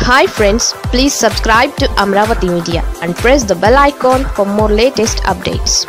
hi friends please subscribe to Amaravati media and press the bell icon for more latest updates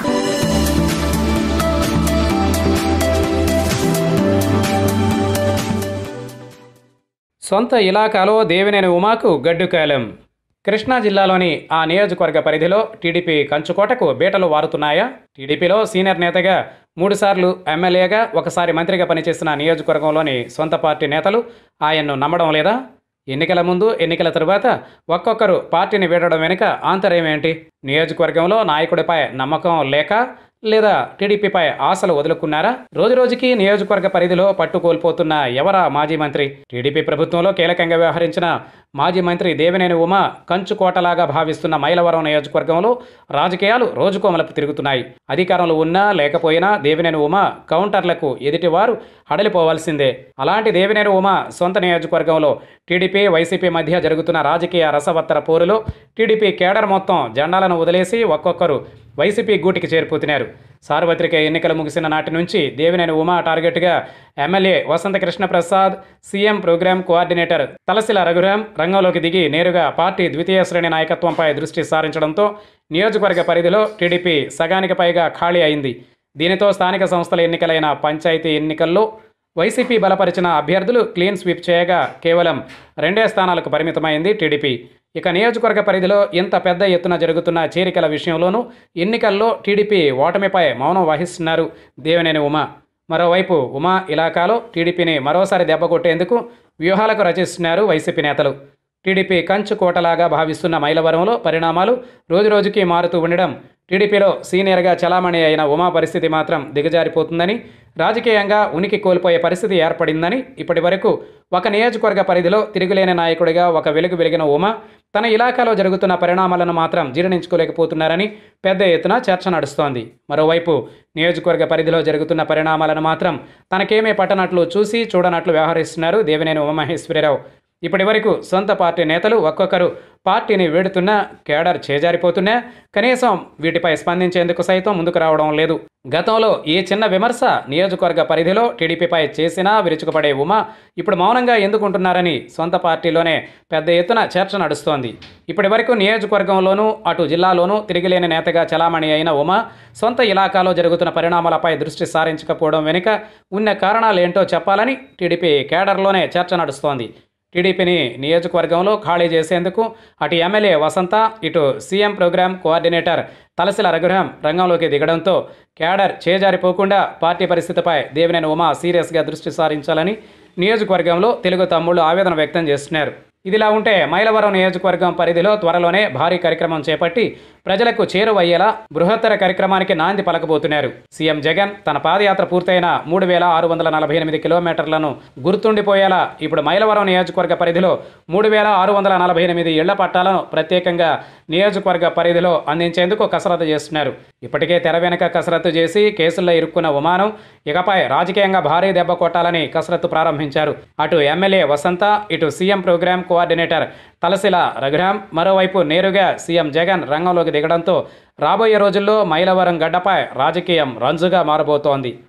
సొంత ఇలాకాలో దేవినేని ఉమాకు గడ్డుకాలం కృష్ణా జిల్లాలోని ఆ నియోజకవర్గ పరిధిలో టీడీపీ కంచుకోటకు బీటలు వారుతున్నాయా టీడీపీలో సీనియర్ నేతగా మూడుసార్లు ఎమ్మెల్యేగా ఒకసారి మంత్రిగా పనిచేసిన నియోజకవర్గంలోని సొంత పార్టీ నేతలు ఆయన్ను నమ్మడం లేదా ఎన్నికల ముందు ఎన్నికల తరువాత ఒక్కొక్కరు పార్టీని వీడడం వెనుక ఆంతర్యం ఏంటి నియోజకవర్గంలో నాయకుడిపై నమ్మకం లేక లేదా టీడీపీపై ఆశలు వదులుకున్నారా రోజురోజుకి నియోజకవర్గ పరిధిలో పట్టు కోల్పోతున్న ఎవరా మాజీ మంత్రి టీడీపీ ప్రభుత్వంలో కీలకంగా వ్యవహరించిన మాజీ మంత్రి దేవినేని ఉమ కంచుకోటలాగా భావిస్తున్న మైలవరం నియోజకవర్గంలో రాజకీయాలు రోజుకో మలుపు తిరుగుతున్నాయి అధికారంలో ఉన్నా లేకపోయినా దేవినేని ఉమ కౌంటర్లకు ఎదుటివారు హడలిపోవాల్సిందే అలాంటి దేవినేని ఉమ సొంత నియోజకవర్గంలో టీడీపీ వైసీపీ మధ్య జరుగుతున్న రాజకీయ రసవత్తర పోరులో టీడీపీ కేడర్ మొత్తం జెండాలను వదిలేసి ఒక్కొక్కరు వైసీపీ గూటికి చేరిపోతున్నారు సార్వత్రిక ఎన్నికలు ముగిసిన నాటి నుంచి దేవినేని ఉమా టార్గెట్గా MLA Vasantha Krishna Prasad CM programme coordinator Talasila Raghuram రంగంలోకి దిగి నేరుగా పార్టీ ద్వితీయ శ్రేణి నాయకత్వంపై దృష్టి సారించడంతో నియోజకవర్గ పరిధిలో టీడీపీ సగానికి పైగా ఖాళీ అయింది దీనితో స్థానిక సంస్థల ఎన్నికలైన పంచాయతీ ఎన్నికల్లో వైసీపీ బలపరిచిన అభ్యర్థులు క్లీన్ స్వీప్ చేయగా కేవలం రెండే స్థానాలకు పరిమితమైంది టీడీపీ ఇక నియోజకవర్గ పరిధిలో ఇంత పెద్ద ఎత్తున జరుగుతున్న చేరికల విషయంలోనూ ఎన్నికల్లో టీడీపీ ఓటమిపై మౌనం వహిస్తున్నారు దేవినేని ఉమా మరోవైపు ఉమా ఇలాకాలో టీడీపీని మరోసారి దెబ్బకొట్టేందుకు వ్యూహాలకు రచిస్తున్నారు వైసీపీ నేతలు టీడీపీ కంచు కోటలాగా భావిస్తున్న మైలవరంలో పరిణామాలు రోజురోజుకి మారుతూ ఉండడం టీడీపీలో సీనియర్గా చలామణి అయిన ఉమా పరిస్థితి మాత్రం దిగజారిపోతుందని రాజకీయంగా ఉనికి కోల్పోయే పరిస్థితి ఏర్పడిందని ఇప్పటి వరకు ఒక నియోజకవర్గ పరిధిలో తిరుగులేని నాయకుడిగా ఒక వెలుగు వెలిగిన ఉమా తన ఇలాకాలో జరుగుతున్న పరిణామాలను మాత్రం జీర్ణించుకోలేకపోతున్నారని పెద్ద ఎత్తున చర్చ నడుస్తోంది మరోవైపు నియోజకవర్గ పరిధిలో జరుగుతున్న పరిణామాలను మాత్రం తనకేమీ పట్టనట్లు చూసి చూడనట్లు వ్యవహరిస్తున్నారు దేవినేని ఉమామహేశ్వరరావు ఇప్పటి వరకు సొంత పార్టీ నేతలు ఒక్కొక్కరు పార్టీని వీడుతున్నా కేడర్ చేజారిపోతున్నా కనీసం వీటిపై స్పందించేందుకు సైతం ముందుకు రావడం లేదు గతంలో ఈ చిన్న విమర్శ నియోజకవర్గ పరిధిలో టీడీపీపై చేసినా విరుచుకుపడే ఉమా ఇప్పుడు మౌనంగా ఎందుకుంటున్నారని సొంత పార్టీలోనే పెద్ద ఎత్తున చర్చ నడుస్తోంది ఇప్పటి వరకు నియోజకవర్గంలోనూ అటు జిల్లాలోనూ తిరిగిలేని నేతగా చలామణి అయిన ఉమా సొంత ఇలాకాలో జరుగుతున్న పరిణామాలపై దృష్టి సారించకపోవడం వెనుక ఉన్న కారణాలేంటో చెప్పాలని టీడీపీ కేడర్లోనే చర్చ నడుస్తోంది టీడీపీని నియోజకవర్గంలో ఖాళీ చేసేందుకు అటు ఎమ్మెల్యే వసంత ఇటు CM programme coordinator Talasila Raghuram రంగంలోకి దిగడంతో క్యాడర్ చేజారిపోకుండా పార్టీ పరిస్థితిపై దేవినేని ఉమా సీరియస్గా దృష్టి సారించాలని నియోజకవర్గంలో తెలుగు తమ్ముళ్ళు ఆవేదన వ్యక్తం చేస్తున్నారు ఇదిలా ఉంటే మైలవరం నియోజకవర్గం పరిధిలో త్వరలోనే భారీ కార్యక్రమం చేపట్టి ప్రజలకు చేరువయ్యేలా బృహత్తర కార్యక్రమానికి నాంది పలకబోతున్నారు సీఎం జగన్ తన పాదయాత్ర పూర్తయిన మూడు వేల ఆరు వందల నలభై ఎనిమిది కిలోమీటర్లను గుర్తుండిపోయేలా ఇప్పుడు మైలవరం నియోజకవర్గ పరిధిలో మూడు వేల ఆరు వందల నలభై ఎనిమిది ఇళ్ల పట్టాలను ప్రత్యేకంగా నియోజకవర్గ పరిధిలో అందించేందుకు కసరత్తు చేస్తున్నారు ఇప్పటికే తెర వెనుక కసరత్తు చేసి కేసుల్లో ఇరుక్కున్న ఉమానం ఇకపై రాజకీయంగా భారీ దెబ్బ కొట్టాలని కసరత్తు ప్రారంభించారు అటు ఎమ్మెల్యే వసంత ఇటు CM programme coordinator Talasila Raghuram మరోవైపు నేరుగా సీఎం జగన్ రంగంలోకి దిగడంతో రాబోయే రోజుల్లో మైలవరం గడ్డపై రాజకీయం రంజుగా మారబోతోంది